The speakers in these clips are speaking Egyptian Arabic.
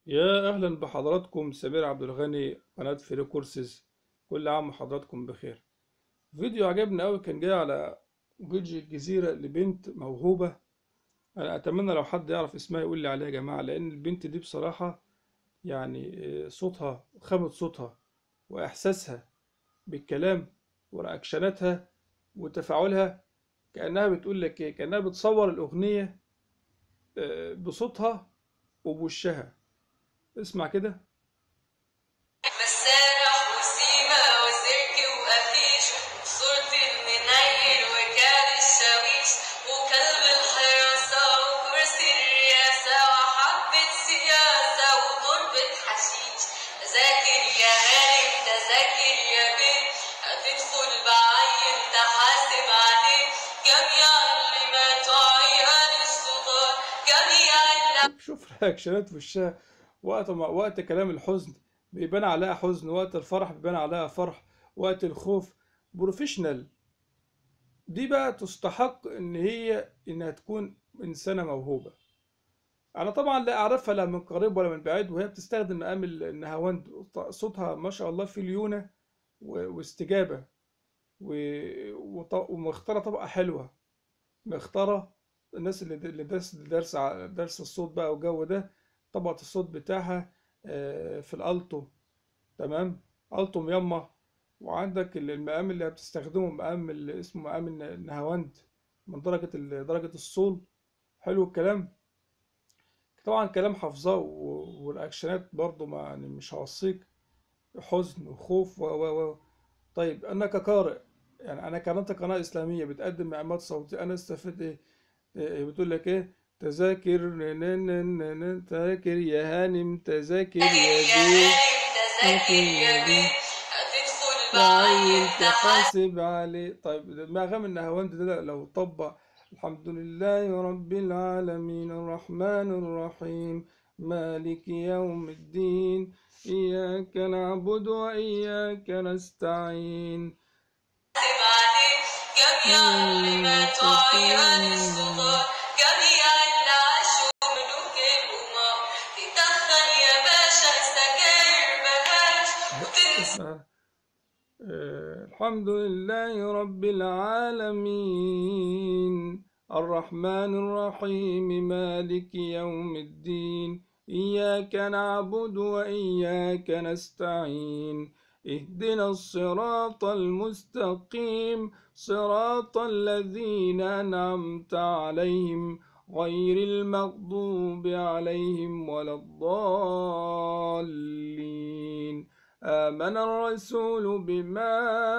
يا أهلا بحضراتكم سمير عبد الغني قناة فري كورسز كل عام وحضراتكم بخير فيديو عجبني أوي كان جاي على بيج الجزيرة لبنت موهوبة أنا أتمنى لو حد يعرف اسمها يقول لي عليها يا جماعة لأن البنت دي بصراحة يعني آه، صوتها خامة صوتها وإحساسها بالكلام ورياكشناتها وتفاعلها كأنها بتقول لك إيه كأنها بتصور الأغنية آه، بصوتها وبوشها اسمع كده مسارح وسيما وسلك وقفيش صورة المنيل وكاد الشاويش وكلب الحراسة وكرسي الرئاسة وحبة سياسة وتربة حشيش تذاكر يا غالب تذاكر يا بنت هتدخل بعين تحاسب عليه كم يعلمات عيال السلطان كم يعلم شوف رياكشنات في وشها وقت ما وقت كلام الحزن بيبان عليها حزن وقت الفرح بيبان عليها فرح وقت الخوف بروفيشنال دي بقى تستحق ان هي انها تكون انسانة موهوبة انا طبعا لا اعرفها لا من قريب ولا من بعيد وهي بتستخدم مقام النهاوند صوتها ما شاء الله فيه ليونة و- واستجابة و- وط- ومختارة طبقة حلوة مختارة الناس اللي اللي درس درس ع- درس الصوت بقى والجو ده طبقة الصوت بتاعها آه، في الألتو تمام ألتو ميمة وعندك ال- المقام اللي بتستخدمه مقام اللي اسمه مقام الن- النهاوند من درجة ال- درجة الصول حلو الكلام طبعا كلام حافظاه و- والأكشنات برضو ما يعني مش هوصيك حزن وخوف و و و طيب أنا كقارئ يعني أنا قناة قناة إسلامية بتقدم مقامات صوتية أنا استفدت إيه؟ إيه بتقول لك إيه؟ تذاكر ن- ن- ن- ن- تذاكر يا هانم تذاكر يا يا بيه غالب تذاكر يا بنت هتدخل بعين بعين تحاسب تحاسب عليه طيب ما غام النهاوند ده لو طبق الحمد لله رب العالمين الرحمن الرحيم مالك يوم الدين إياك نعبد وإياك نستعين عليه كم يعلمات عيال السلطان كم يعلعش وملوك الأمم تتخن يا باشا سجاير بلاش وتنسى اسمع آه، الحمد لله رب العالمين الرحمن الرحيم مالك يوم الدين إياك نعبد وإياك نستعين اهدنا الصراط المستقيم صراط الذين أنعمت عليهم غير المغضوب عليهم ولا الضالين آمن الرسول بما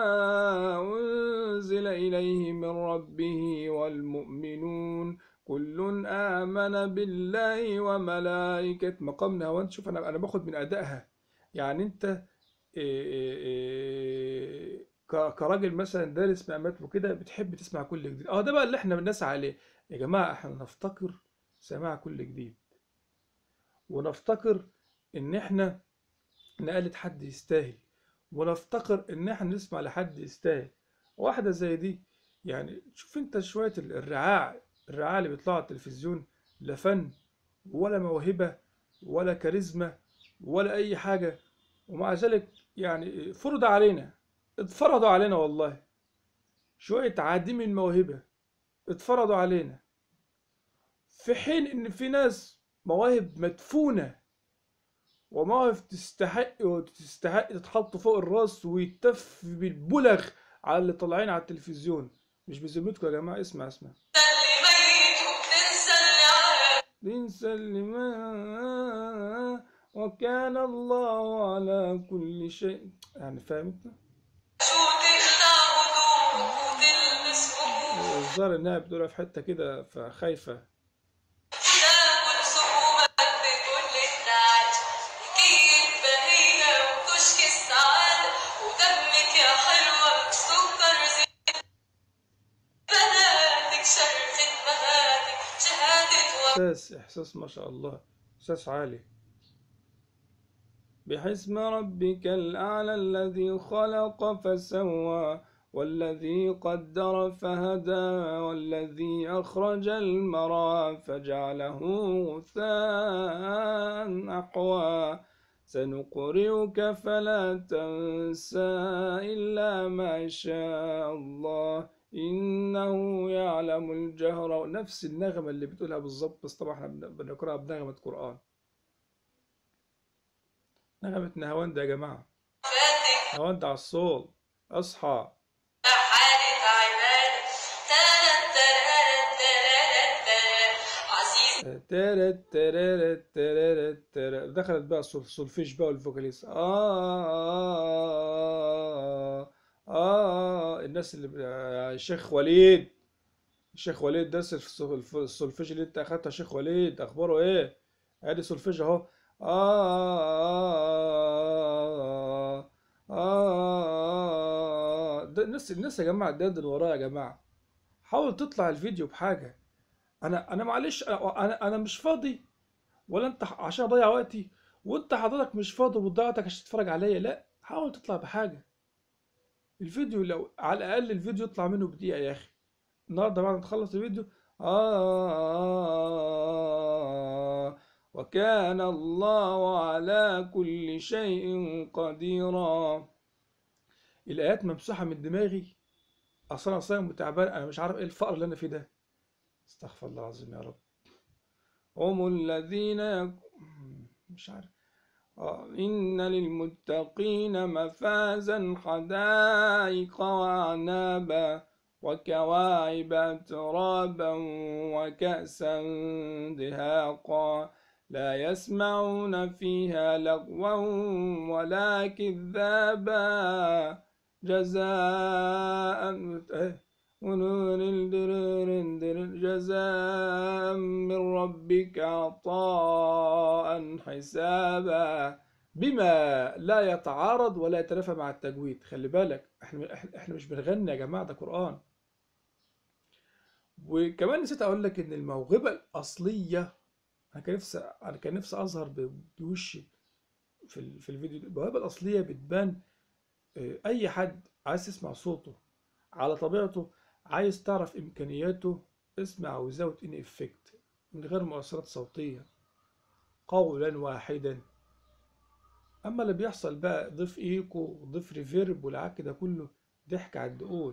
أنزل إليه من ربه والمؤمنون كل آمن بالله وملائكة مقامنا وانت شوف أنا أنا باخد من أدائها يعني أنت إيه إيه إيه ك- كراجل مثلا دارس مقامات وكده بتحب تسمع كل جديد اه ده بقى اللي احنا بنسعى عليه يا جماعة احنا نفتقر سماع كل جديد ونفتقر ان احنا نقلد حد يستاهل ونفتقر ان احنا نسمع لحد يستاهل واحدة زي دي يعني شوف انت شوية ال- الرعاع الرعاع اللي بيطلعوا على التلفزيون لا فن ولا موهبة ولا كاريزما ولا اي حاجة ومع ذلك يعني فرض علينا اتفرضوا علينا والله شوية عديم الموهبة اتفرضوا علينا في حين ان في ناس مواهب مدفونة ومواهب تستحق وتستحق تتحط فوق الراس ويتف بالبلغ على اللي طالعين على التلفزيون مش بذمتكم يا جماعة اسمع اسمع اللي ميت وبتنسى اللي عاش ننسى اللي ما وكان الله على كل شيء يعني فاهم انت وتخلع هدوء وتلبس هموم الظاهر انها بتقولها في حتة كده فخايفة تاكل سمومك بكل التعب كيف بهية وكشك السعادة ودمك يا حلوة سكر زيت بناتك شرخة بناتك شهادة احساس احساس ما شاء الله احساس عالي بحسم ربك الأعلى الذي خلق فسوى والذي قدر فهدى والذي أخرج المرعى فجعله غثاء أحوى سنقرئك فلا تنسى إلا ما شاء الله إنه يعلم الجهر نفس النغمة اللي بتقولها بالظبط بس طبعا احنا بن- بنقرأها بنغمة قرآن نغمة نهاوند يا جماعة فاتك نهاوند على الصول أصحى حالة عبادة تلات تلات تلات تلات عزيز ترت ترت ترت ترت دخلت بقى السول- السولفيج بقى والفوكاليست آه آه الناس اللي ب- يا شيخ وليد الشيخ وليد ده الس- الف- السولفيج اللي انت اخدته يا شيخ وليد اخباره ايه؟ ادي سولفيج اهو آه آه آه ده الناس الناس يا جماعة ده ورايا يا جماعة حاول تطلع الفيديو بحاجة انا انا معلش انا انا مش فاضي ولا انت ح- عشان اضيع وقتي وانت حضرتك مش فاضي وبتضيع وقتك عشان تتفرج عليا لا حاول تطلع بحاجه الفيديو لو على الاقل الفيديو يطلع منه بدقيقه يا اخي النهارده بعد ما تخلص الفيديو آه وكان الله على كل شيء قديرا الايات ممسوحه من دماغي اصلا انا صايم وتعبان انا مش عارف ايه الفقر اللي انا فيه ده استغفر الله العظيم يا رب هم الذين يك... مش عارف آه، إن للمتقين مفازا حدائق وأعنابا وكواعب أترابا وكأسا دهاقا لا يسمعون فيها لغوا ولا كذابا جزاء إيه؟ ونور الدرر درر جزاء من ربك عطاء حسابا بما لا يتعارض ولا يتنافى مع التجويد خلي بالك احنا احنا إحنا مش بنغني يا جماعه ده قرآن وكمان نسيت اقول لك ان الموهبه الاصليه انا كان نفسي انا كان نفسي اظهر ب- بوشي في ال- في الفيديو ده الموهبه الاصليه بتبان آه، اي حد عايز تسمع صوته على طبيعته عايز تعرف امكانياته اسمع without any effect من غير مؤثرات صوتيه قولا واحدا اما اللي بيحصل بقى ضيف ايكو ضيف ريفيرب والعك ده كله ضحك على الدقون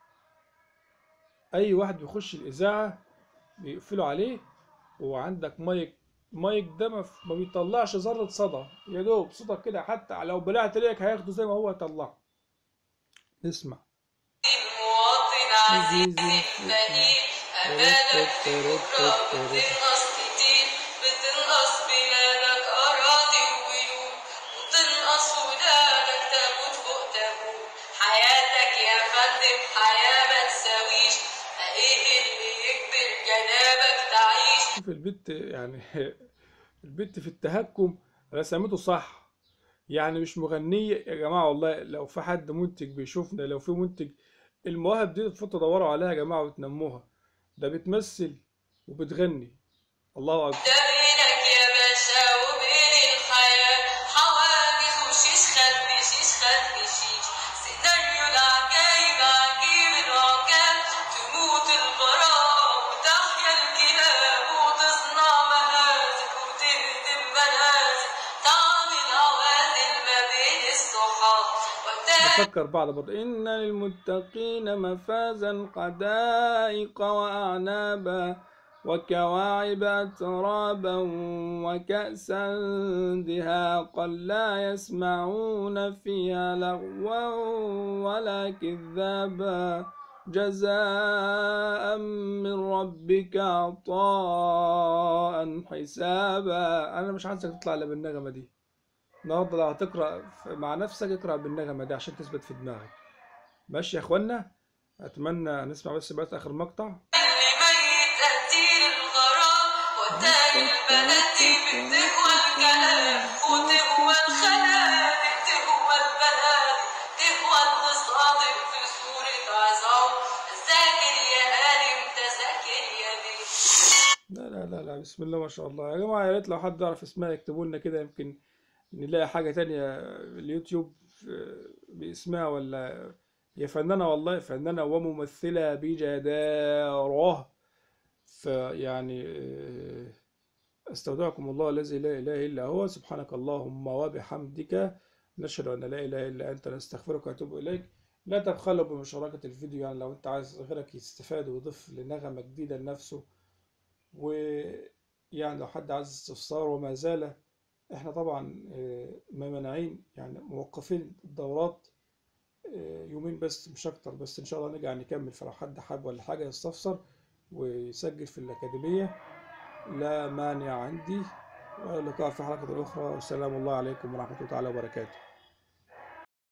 اي واحد بيخش الاذاعه بيقفلوا عليه وعندك مايك مايك ده ما ف- ما بيطلعش ذره صدى يا دوب صوتك كده حتى لو بلعت ريقك هياخده زي ما هو يطلعه نسمع المواطن عزيز الفقير أمانك في بكرة بتنقص كتير بتنقص بلادك أراضي وبيوت وتنقص ولادك تابوت فوق تابوت حياتك يا فندم حياة ما تساويش فإيه اللي يجبر جنابك تعيش شوف البت يعني البت في التهكم رسمته صح يعني مش مغنية يا جماعة والله لو في حد منتج بيشوفنا لو في منتج المواهب دي المفروض تدوروا عليها يا جماعة وتنموها ده بتمثل وبتغني الله أكبر ده بينك يا باشا وبين الحياة حواجز وشيش خلف شيش خلف شيش سيناريو العجايب عجيب العجاب تموت الغرام وتحيا الكلاب وتصنع مهازل وتهدم منازل تعمل عوازل ما بين الصحاب وتاني بفكر بعض برضه إن للمتقين مفازا حدائق وأعنابا وكواعب أترابا وكأسا دهاقا لا يسمعون فيها لغوا ولا كذابا جزاء من ربك عطاء حسابا أنا مش عايزك تطلع إلا بالنغمة دي النهارده لو هتقرا ف- مع نفسك اقرا بالنغمه دي عشان تثبت في دماغك ماشي يا اخوانا اتمنى نسمع بس بقى اخر مقطع اللي ميت قتيل الغرام والتاني البنات دي بتهوى الكلام وتهوى الخنادق تهوى البنات تهوى التصادم في صورة عظام ذاكر يا قاري انت ذاكر يا بيه لا لا لا لا بسم الله ما شاء الله يا جماعه يا ريت لو حد يعرف اسمها يكتبوا لنا كده يمكن نلاقي حاجه تانية اليوتيوب آه، باسمها ولا هي فنانة والله فنانة وممثلة بجدارة فيعني آه، استودعكم الله الذي لا إله إلا هو سبحانك اللهم وبحمدك نشهد أن لا إله إلا أنت نستغفرك ونتوب إليك لا تبخلوا بمشاركة الفيديو يعني لو أنت عايز غيرك يستفاد ويضيف لنغمة جديدة لنفسه ويعني لو حد عايز استفسار وما زال احنا طبعا آه، ما مانعين يعني موقفين الدورات آه، يومين بس مش اكتر بس ان شاء الله نرجع نكمل فلو حد حابب ولا حاجة يستفسر ويسجل في الأكاديمية لا مانع عندي واللقاء في حلقة أخرى والسلام الله عليكم ورحمة الله تعالى وبركاته